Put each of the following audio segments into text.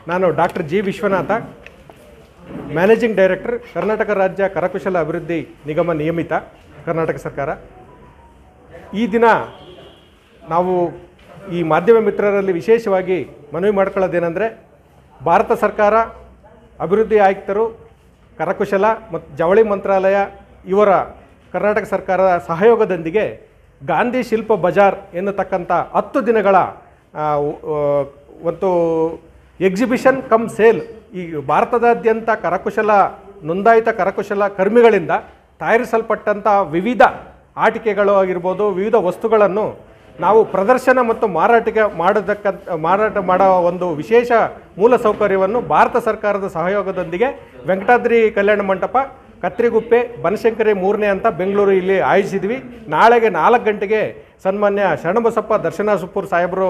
ನಾನು doctor G Vishwanatha managing director Karnataka ರಾಜ್ಯ ಕರಕುಶಲ ಅಭಿವೃದ್ಧಿ ನಿಗಮ ನಿಯಮಿತ ಕರ್ನಾಟಕ ಸರ್ಕಾರ ಈ ದಿನ ನಾವು ಈ ಮಾಧ್ಯಮ ಮಿತ್ರರಲ್ಲಿ ವಿಶೇಷವಾಗಿ ಮನವಿ ಮಾಡ್ಕೊಳ್ಳೋದೇನೆಂದರೆ ಭಾರತ ಸರ್ಕಾರ ಅಭಿವೃದ್ಧಿ ಆಯುಕ್ತರು ಕರಕುಶಲ ಮತ್ತು ಜವಳಿ ಮಂತ್ರಾಲಯ ಇವರ ಕರ್ನಾಟಕ ಸರ್ಕಾರದ ಸಹಯೋಗದೊಂದಿಗೆ ಗಾಂಧಿ ಶಿಲ್ಪ ಬಜಾರ್ ಎನ್ನತಕ್ಕಂಥ ಹತ್ತು ದಿನಗಳ ಆ, ಉ- ಒಂದು ಎಕ್ಸಿಬಿಷನ್ ಕಮ್ ಸೇಲ್ ಈ ಭಾರತದಾದ್ಯಂತ ಕರಕುಶಲ ನೋಂದಾಯಿತ ಕರಕುಶಲ ಕರ್ಮಿಗಳಿಂದ ತಯಾರಿಸಲ್ಪಟ್ಟಂಥ ವಿವಿಧ ಆಟಿಕೆಗಳು ಆಗಿರ್ಬೋದು ವಿವಿಧ ವಸ್ತುಗಳನ್ನು ನಾವು ಪ್ರದರ್ಶನ ಮತ್ತು ಮಾರಾಟಿಗೆ ಮಾಡೋದಕ್ಕಂತ ಮಾರಾಟ ಮಾಡೋ ಒಂದು ವಿಶೇಷ ಮೂಲಸೌಕರ್ಯವನ್ನು ಭಾರತ ಸರ್ಕಾರದ ಸಹಯೋಗದೊಂದಿಗೆ ವೆಂಕಟಾದ್ರಿ ಕಲ್ಯಾಣ ಮಂಟಪ ಕತ್ರಿಗುಪ್ಪೆ ಬನಶಂಕರಿ ಮೂರನೇ ಅಂತ ಬೆಂಗಳೂರು ಇಲ್ಲಿ ಆಯೋಜಿಸಿದ್ವಿ ನಾಳೆಗೆ ನಾಲ್ಕು ಗಂಟೆಗೆ ಸನ್ಮಾನ್ಯ ಶರಣಬಸಪ್ಪ ದರ್ಶನ ಸುಪ್ಪೂರ್ ಸಾಹೇಬರು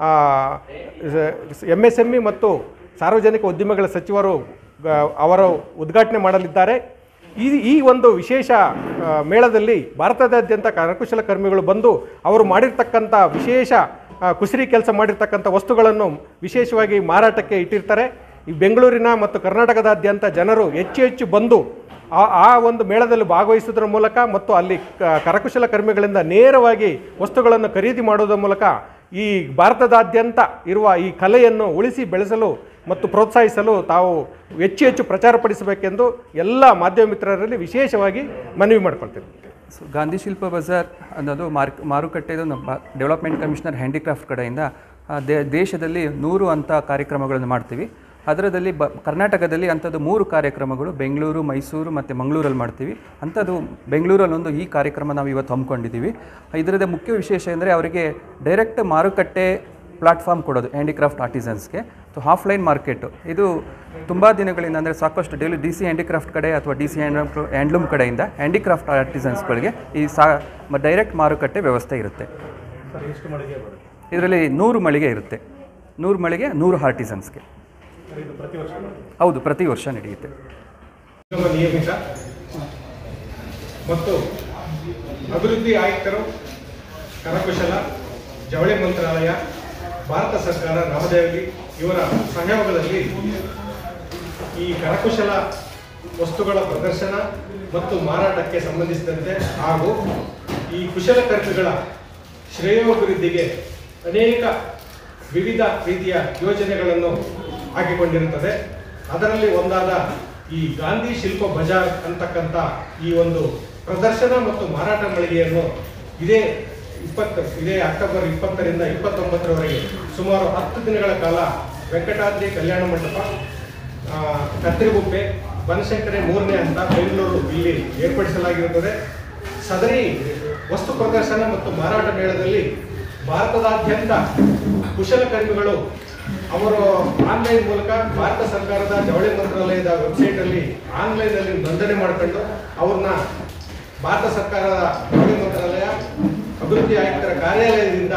ಎಮ್ ಎಸ್ ಎಮ್ ಇ ಮತ್ತು ಸಾರ್ವಜನಿಕ ಉದ್ಯಮಗಳ ಸಚಿವರು ಆ, ಅವರು ಉದ್ಘಾಟನೆ ಮಾಡಲಿದ್ದಾರೆ ಈ ಈ ಒಂದು ವಿಶೇಷ ಆ, ಮೇಳದಲ್ಲಿ ಭಾರತದಾದ್ಯಂತ ಕರಕುಶಲ ಕರ್ಮಿಗಳು ಬಂದು ಅವರು ಮಾಡಿರ್ತಕ್ಕಂಥ ವಿಶೇಷ ಆ, ಕುಸರಿ ಕೆಲಸ ಮಾಡಿರ್ತಕ್ಕಂಥ ವಸ್ತುಗಳನ್ನು ವಿಶೇಷವಾಗಿ ಮಾರಾಟಕ್ಕೆ ಇಟ್ಟಿರ್ತಾರೆ ಈ ಬೆಂಗಳೂರಿನ ಮತ್ತು ಕರ್ನಾಟಕದಾದ್ಯಂತ ಜನರು ಹೆಚ್ಚು ಹೆಚ್ಚು ಬಂದು ಆ ಆ ಒಂದು ಮೇಳದಲ್ಲಿ ಭಾಗವಹಿಸೋದ್ರ ಮೂಲಕ ಮತ್ತು ಅಲ್ಲಿ ಕ- ಕರಕುಶಲ ಕರ್ಮಿಗಳಿಂದ ನೇರವಾಗಿ ವಸ್ತುಗಳನ್ನು ಖರೀದಿ ಮಾಡೋದ್ರ ಮೂಲಕ ಈ ಭಾರತದಾದ್ಯಂತ ಇರುವ ಈ ಕಲೆಯನ್ನು ಉಳಿಸಿ ಬೆಳೆಸಲು ಮತ್ತು ಪ್ರೋತ್ಸಾಹಿಸಲು ತಾವು ಹೆಚ್ಚು ಹೆಚ್ಚು ಪ್ರಚಾರಪಡಿಸಬೇಕೆಂದು ಎಲ್ಲ ಮಾಧ್ಯಮ ಮಿತ್ರರಲ್ಲಿ ವಿಶೇಷವಾಗಿ ಮನವಿ ಮಾಡ್ಕೊಳ್ತೀನಿ ಸೊ ಗಾಂಧಿ ಶಿಲ್ಪ ಬಜಾರ್ ಅನ್ನೋದು ಮಾರ್ಕ್ ಮಾರುಕಟ್ಟೆದು ನಮ್ಮ ಡೆವಲಪ್ಮೆಂಟ್ ಕಮಿಷನರ್ ಹ್ಯಾಂಡಿಕ್ರಾಫ್ಟ್ ಕಡೆಯಿಂದ ಆ, ದೇ ದೇಶದಲ್ಲಿ ನೂರು ಅಂಥ ಕಾರ್ಯಕ್ರಮಗಳನ್ನು ಮಾಡ್ತೀವಿ ಅದರದಲ್ಲಿ ಬ ಕರ್ನಾಟಕದಲ್ಲಿ ಅಂಥದ್ದು ಮೂರು ಕಾರ್ಯಕ್ರಮಗಳು ಬೆಂಗಳೂರು ಮೈಸೂರು ಮತ್ತು ಮಂಗಳೂರಲ್ಲಿ ಮಾಡ್ತೀವಿ ಅಂಥದ್ದು ಬೆಂಗಳೂರಲ್ಲಿ ಒಂದು ಈ ಕಾರ್ಯಕ್ರಮ ನಾವು ಇವತ್ತು ಹಮ್ಮಿಕೊಂಡಿದ್ದೀವಿ ಇದರದ ಮುಖ್ಯ ವಿಶೇಷ ಅಂದರೆ ಅವರಿಗೆ ಡೈರೆಕ್ಟ್ ಮಾರುಕಟ್ಟೆ ಪ್ಲಾಟ್ಫಾರ್ಮ್ ಕೊಡೋದು ಹ್ಯಾಂಡಿಕ್ರಾಫ್ಟ್ ಆರ್ಟಿಸನ್ಸ್ಗೆ ಸೊ ಆಫ್ಲೈನ್ ಮಾರ್ಕೆಟು ಇದು ತುಂಬ ದಿನಗಳಿಂದ ಅಂದರೆ ಸಾಕಷ್ಟು ಡೈಲಿ ಡಿ ಸಿ ಹ್ಯಾಂಡಿಕ್ರಾಫ್ಟ್ ಕಡೆ ಅಥವಾ ಡಿ ಸಿ ಹ್ಯಾಂಡ್ ಹ್ಯಾಂಡ್ಲೂಮ್ ಕಡೆಯಿಂದ ಹ್ಯಾಂಡಿಕ್ರಾಫ್ಟ್ ಆರ್ಟಿಸನ್ಸ್ಗಳಿಗೆ ಈ ಸಾ ಡೈರೆಕ್ಟ್ ಮಾರುಕಟ್ಟೆ ವ್ಯವಸ್ಥೆ ಇರುತ್ತೆ ಇದರಲ್ಲಿ ನೂರು ಮಳಿಗೆ ಇರುತ್ತೆ ನೂರು ಮಳಿಗೆ ನೂರು ಆರ್ಟಿಸನ್ಸ್ಗೆ ಹೌದು ಪ್ರತಿ ವರ್ಷ ನಡೆಯುತ್ತೆ ನಿಗಮ ನಿಯಮಿತ ಮತ್ತು ಅಭಿವೃದ್ಧಿ ಆಯುಕ್ತರು ಕರಕುಶಲ ಜವಳಿ ಮಂತ್ರಾಲಯ ಭಾರತ ಸರ್ಕಾರ ನವದೆಹಲಿ ಇವರ ಸಹಯೋಗದಲ್ಲಿ ಈ ಕರಕುಶಲ ವಸ್ತುಗಳ ಪ್ರದರ್ಶನ ಮತ್ತು ಮಾರಾಟಕ್ಕೆ ಸಂಬಂಧಿಸಿದಂತೆ ಹಾಗೂ ಈ ಕುಶಲಕರ್ಮಿಗಳ ಶ್ರೇಯೋಭಿವೃದ್ಧಿಗೆ ಅನೇಕ ವಿವಿಧ ರೀತಿಯ ಯೋಜನೆಗಳನ್ನು ಹಾಕಿಕೊಂಡಿರುತ್ತದೆ ಅದರಲ್ಲಿ ಒಂದಾದ ಈ ಗಾಂಧಿ ಶಿಲ್ಪ ಬಜಾರ್ ಅಂತಕ್ಕಂಥ ಈ ಒಂದು ಪ್ರದರ್ಶನ ಮತ್ತು ಮಾರಾಟ ಮಳಿಗೆಯನ್ನು ಇದೇ ಇಪ್ಪತ್ತು ಇದೇ ಅಕ್ಟೋಬರ್ ಇಪ್ಪತ್ತರಿಂದ ಇಪ್ಪತ್ತೊಂಬತ್ತರವರೆಗೆ ಸುಮಾರು ಹತ್ತು ದಿನಗಳ ಕಾಲ ವೆಂಕಟಾದ್ರಿ ಕಲ್ಯಾಣ ಮಂಟಪ ಆ, ಕತ್ತರಿಗುಪ್ಪೆ ಬನಶಂಕರಿ ಮೂರನೇ ಅಂತ ಬೆಂಗಳೂರು ಇಲ್ಲಿ ಏರ್ಪಡಿಸಲಾಗಿರುತ್ತದೆ ಸದರಿ ವಸ್ತು ಪ್ರದರ್ಶನ ಮತ್ತು ಮಾರಾಟ ಮೇಳದಲ್ಲಿ ಭಾರತದಾದ್ಯಂತ ಕುಶಲಕರ್ಮಿಗಳು ಅವರು ಆನ್ಲೈನ್ ಮೂಲಕ ಭಾರತ ಸರ್ಕಾರದ ಜವಳಿ ಮಂತ್ರಾಲಯದ ವೆಬ್ಸೈಟಲ್ಲಿ ಆನ್ಲೈನಲ್ಲಿ ನೋಂದಣಿ ಮಾಡ್ಕೊಂಡು ಅವ್ರನ್ನ ಭಾರತ ಸರ್ಕಾರದ ಜವಳಿ ಮಂತ್ರಾಲಯ ಅಭಿವೃದ್ಧಿ ಆಯುಕ್ತರ ಕಾರ್ಯಾಲಯದಿಂದ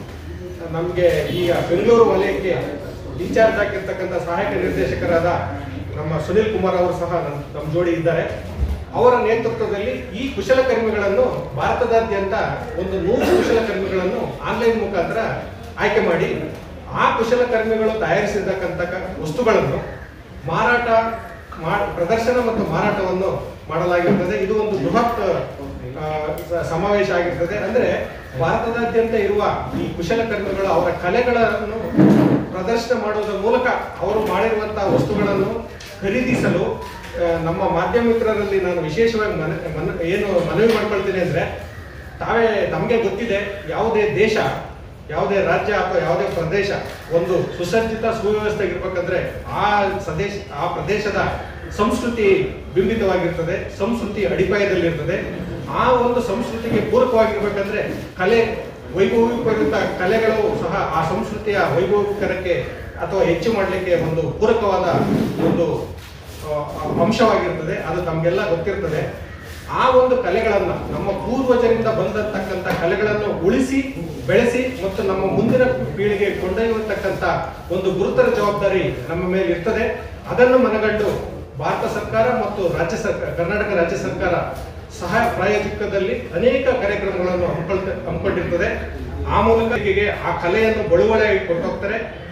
ನಮಗೆ ಈಗ ಬೆಂಗಳೂರು ವಲಯಕ್ಕೆ ಇನ್ಚಾರ್ಜ್ ಆಗಿರ್ತಕ್ಕಂಥ ಸಹಾಯಕ ನಿರ್ದೇಶಕರಾದ ನಮ್ಮ ಸುನಿಲ್ ಕುಮಾರ್ ಅವರು ಸಹ ನಮ್ಮ ನಮ್ಮ ಜೋಡಿ ಇದ್ದಾರೆ ಅವರ ನೇತೃತ್ವದಲ್ಲಿ ಈ ಕುಶಲಕರ್ಮಿಗಳನ್ನು ಭಾರತದಾದ್ಯಂತ ಒಂದು ನೂರು ಕುಶಲಕರ್ಮಿಗಳನ್ನು ಆನ್ಲೈನ್ ಮುಖಾಂತರ ಆಯ್ಕೆ ಮಾಡಿ ಆ ಕುಶಲಕರ್ಮಿಗಳು ತಯಾರಿಸಿರ್ತಕ್ಕಂಥ ವಸ್ತುಗಳನ್ನು ಮಾರಾಟ ಮಾ ಪ್ರದರ್ಶನ ಮತ್ತು ಮಾರಾಟವನ್ನು ಮಾಡಲಾಗಿರುತ್ತದೆ ಇದು ಒಂದು ಬೃಹತ್ ಆ, ಸ- ಸಮಾವೇಶ ಆಗಿರ್ತದೆ ಅಂದ್ರೆ ಭಾರತದಾದ್ಯಂತ ಇರುವ ಈ ಕುಶಲಕರ್ಮಿಗಳು ಅವರ ಕಲೆಗಳನ್ನು ಪ್ರದರ್ಶನ ಮಾಡೋದ್ರ ಮೂಲಕ ಅವರು ಮಾಡಿರುವಂತಹ ವಸ್ತುಗಳನ್ನು ಖರೀದಿಸಲು ಆ, ನಮ್ಮ ಮಾಧ್ಯಮ ಮಿತ್ರರಲ್ಲಿ ನಾನು ವಿಶೇಷವಾಗಿ ಮನ ಮನ ಏನು ಮನವಿ ಮಾಡ್ಕೊಳ್ತೀನಿ ಅಂದ್ರೆ ತಾವೇ ನಮಗೆ ಗೊತ್ತಿದೆ ಯಾವುದೇ ದೇಶ ಯಾವುದೇ ರಾಜ್ಯ ಅಥವಾ ಯಾವುದೇ ಪ್ರದೇಶ ಒಂದು ಸುಸಜ್ಜಿತ ಸುವ್ಯವಸ್ಥೆ ಇರ್ಬೇಕಂದ್ರೆ ಆ ಸದೇಶ ಆ ಪ್ರದೇಶದ ಸಂಸ್ಕೃತಿ ಬಿಂಬಿತವಾಗಿರ್ತದೆ ಸಂಸ್ಕೃತಿ ಅಡಿಪಾಯದಲ್ಲಿರ್ತದೆ ಆ ಒಂದು ಸಂಸ್ಕೃತಿಗೆ ಪೂರಕವಾಗಿರ್ಬೇಕಂದ್ರೆ ಕಲೆ ವೈಭವೀಕರಿತ ಕಲೆಗಳು ಸಹ ಆ ಸಂಸ್ಕೃತಿಯ ವೈಭವೀಕರಕ್ಕೆ ಅಥವಾ ಹೆಚ್ಚು ಮಾಡಲಿಕ್ಕೆ ಒಂದು ಪೂರಕವಾದ ಒಂದು ಆ, ಅಂಶವಾಗಿರ್ತದೆ ಅದು ತಮಗೆಲ್ಲ ಗೊತ್ತಿರ್ತದೆ ಆ ಒಂದು ಕಲೆಗಳನ್ನ ನಮ್ಮ ಪೂರ್ವಜರಿಂದ ಬಂದತಕ್ಕಂಥ ಕಲೆಗಳನ್ನು ಉಳಿಸಿ ಬೆಳೆಸಿ ಮತ್ತು ನಮ್ಮ ಮುಂದಿನ ಪೀಳಿಗೆ ಕೊಂಡೊಯ್ಯತಕ್ಕಂಥ ಒಂದು ಗುರುತರ ಜವಾಬ್ದಾರಿ ನಮ್ಮ ಮೇಲೆ ಇರ್ತದೆ ಅದನ್ನು ಮನಗಂಡು ಭಾರತ ಸರ್ಕಾರ ಮತ್ತು ರಾಜ್ಯ ಸರ್ಕಾರ ಕರ್ನಾಟಕ ರಾಜ್ಯ ಸರ್ಕಾರ ಸಹ ಪ್ರಾಯೋಜಕದಲ್ಲಿ ಅನೇಕ ಕಾರ್ಯಕ್ರಮಗಳನ್ನು ಹಮ್ಮಿಕೊಳ್ತ ಹಮ್ಮಿಕೊಂಡಿರ್ತದೆ ಆ ಮೂಲಕ ಹೀಗೆ ಆ ಕಲೆಯನ್ನು ಬಳುವಳಿಯಾಗಿ ಕೊಟ್ಟೋಗ್ತಾರೆ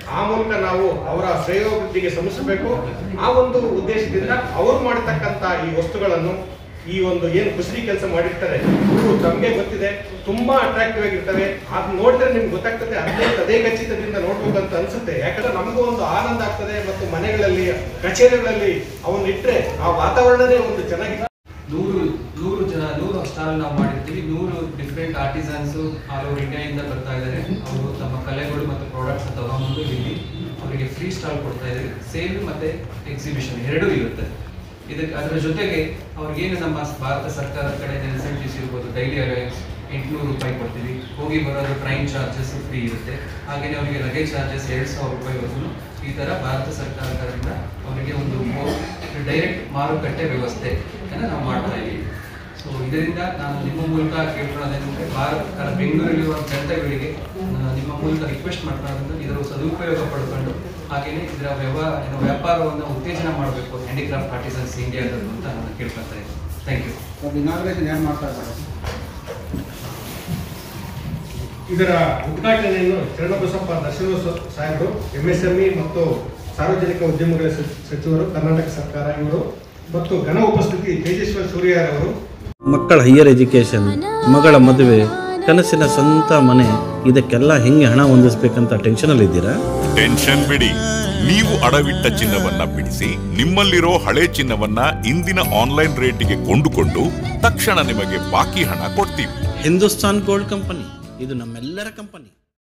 ಆ ಮೂಲಕ ನಾವು ಅವರ ಶ್ರೇಯೋಭಿವೃದ್ಧಿಗೆ ಶ್ರಮಿಸಬೇಕು ಆ ಒಂದು ಉದ್ದೇಶದಿಂದ ಅವರು ಮಾಡತಕ್ಕಂತ ಈ ವಸ್ತುಗಳನ್ನು ಈ ಒಂದು ಏನು ಕುಸರಿ ಕೆಲಸ ಮಾಡಿರ್ತಾರೆ ಇವು ತಮಗೆ ಗೊತ್ತಿದೆ ತುಂಬಾ ಅಟ್ರಾಕ್ಟಿವ್ ಆಗಿರ್ತವೆ ಅದ್ ನೋಡಿದ್ರೆ ನಿಮ್ಗೆ ಗೊತ್ತಾಗ್ತದೆ ಅದೇ ಅದೇ ಖಚಿತದಿಂದ ನೋಡ್ಬೇಕು ಅಂತ ಅನ್ಸುತ್ತೆ ಯಾಕಂದ್ರೆ ನಮಗೂ ಒಂದು ಆನಂದ ಆಗ್ತದೆ ಮತ್ತು ಮನೆಗಳಲ್ಲಿ ಕಚೇರಿಗಳಲ್ಲಿ ಅವನ್ನ ಇಟ್ರೆ ಆ ವಾತಾವರಣನೇ ಒಂದು ಚೆನ್ನಾಗಿ ನೂರು ನೂರು ಜನ ನೂರು ಸ್ಟಾಲ್ ನಾವು ಮಾಡಿರ್ತೀವಿ ನೂರು ಡಿಫ್ರೆಂಟ್ ಆರ್ಟಿಸನ್ಸ್ ಆಲ್ ಓವರ್ ಇಂಡಿಯಾದಿಂದ ಬರ್ತಾ ಇದ್ದಾರೆ ಅವರು ತಮ್ಮ ಕಲೆಗಳು ಮತ್ತು ಪ್ರಾಡಕ್ಟ್ಸ್ ತಗೊಂಡು ಇಲ್ಲಿ ಅವರಿಗೆ ಫ್ರೀ ಸ್ಟಾಲ್ ಕೊಡ್ತಾ ಇದ್ದಾರೆ ಸೇಲ್ ಮತ್ತೆ ಎಕ್ಸಿಬಿಷನ್ ಎರಡೂ ಇರುತ್ತೆ ಇದಕ್ಕೆ ಅದರ ಜೊತೆಗೆ ಅವ್ರಿಗೇನು ನಮ್ಮ ಭಾರತ ಸರ್ಕಾರದ ಕಡೆಯಿಂದ ಇನ್ಸೆಂಟಿವ್ಸ್ ಇರ್ಬೋದು ಡೈಲಿ ಅಲವೆನ್ಸ್ ಎಂಟುನೂರು ರೂಪಾಯಿ ಕೊಡ್ತೀವಿ ಹೋಗಿ ಬರೋದು ಟ್ರೈನ್ ಚಾರ್ಜಸ್ ಫ್ರೀ ಇರುತ್ತೆ ಹಾಗೆಯೇ ಅವರಿಗೆ ಲಗೇಜ್ ಚಾರ್ಜಸ್ ಎರಡು ಸಾವಿರ ರೂಪಾಯಿವರೆಗೂ ಈ ಥರ ಭಾರತ ಸರ್ಕಾರದಿಂದ ಅವರಿಗೆ ಒಂದು ಡೈರೆಕ್ಟ್ ಮಾರುಕಟ್ಟೆ ವ್ಯವಸ್ಥೆ ನಾವು ಮಾಡ್ತಾ ಇದ್ದೀವಿ ಸೊ ಇದರಿಂದ ನಾನು ನಿಮ್ಮ ಮೂಲಕ ಕೇಳ್ಕೊಳ್ಳೋದೇನೆಂದರೆ ಭಾರತ ಬೆಂಗಳೂರಲ್ಲಿರುವ ಜನತೆಗಳಿಗೆ ನಾನು ನಿಮ್ಮ ಮೂಲಕ ರಿಕ್ವೆಸ್ಟ್ ಮಾಡ್ಕೊಳ್ಳೋದ್ರಿಂದ ಇದರ ಸದುಪಯೋಗ ಪಡ್ಕೊಂಡು ಹಾಗೆಯೇ ಇದರ ವ್ಯವಹಾರ ಏನು ವ್ಯಾಪಾರವನ್ನು ಉತ್ತೇಜನ ಮಾಡಬೇಕು ಹ್ಯಾಂಡಿಕ್ರಾಫ್ಟ್ ಆರ್ಟಿಸನ್ಸ್ ಇಂಡಿಯಾದದ್ದು ಅಂತ ನಾನು ಕೇಳ್ಕೊತಾ ಇದ್ದೀನಿ ಥ್ಯಾಂಕ್ ಯು ಇನಾಗ್ರೇಷನ್ ಏನು ಮಾಡ್ತಾ ಇದ್ದಾರೆ ಇದರ ಉದ್ಘಾಟನೆಯನ್ನು ಶರಣಬಸಪ್ಪ ದರ್ಶನ ಸಾಹೇಬರು ಎಂಎಸ್ಎಂಇ ಮತ್ತು ಸಾರ್ವಜನಿಕ ಉದ್ಯಮಗಳ ಸಚ್- ಸಚಿವರು ಕರ್ನಾಟಕ ಸರ್ಕಾರ ಇವರು ಮತ್ತು ಘನ ಉಪಸ್ಥಿತಿ ತೇಜಸ್ವ ಸೂರ್ಯರವರು ಮಕ್ಕಳ ಹೈಯರ್ ಎಜುಕೇಷನ್ ಮಗಳ ಮದುವೆ ಕನಸಿನ ಸ್ವಂತ ಮನೆ ಇದಕ್ಕೆಲ್ಲ ಹೆಂಗೆ ಹಣ ಹೊಂದಿಸ್ಬೇಕಂತ ಟೆನ್ಷನಲ್ಲಿದ್ದೀರಾ ಟೆನ್ಷನ್ ಬಿಡಿ ನೀವು ಅಡವಿಟ್ಟ ಚಿನ್ನವನ್ನ ಬಿಡಿಸಿ ನಿಮ್ಮಲ್ಲಿರೋ ಹಳೆ ಚಿನ್ನವನ್ನ ಇಂದಿನ ಆನ್ಲೈನ್ ರೇಟಿಗೆ ಕೊಂಡುಕೊಂಡು ತಕ್ಷಣ ನಿಮಗೆ ಬಾಕಿ ಹಣ ಕೊಡ್ತೀವಿ ಹಿಂದೂಸ್ತಾನ್ ಗೋಲ್ಡ್ ಕಂಪನಿ ಇದು ನಮ್ಮೆಲ್ಲರ ಕಂಪನಿ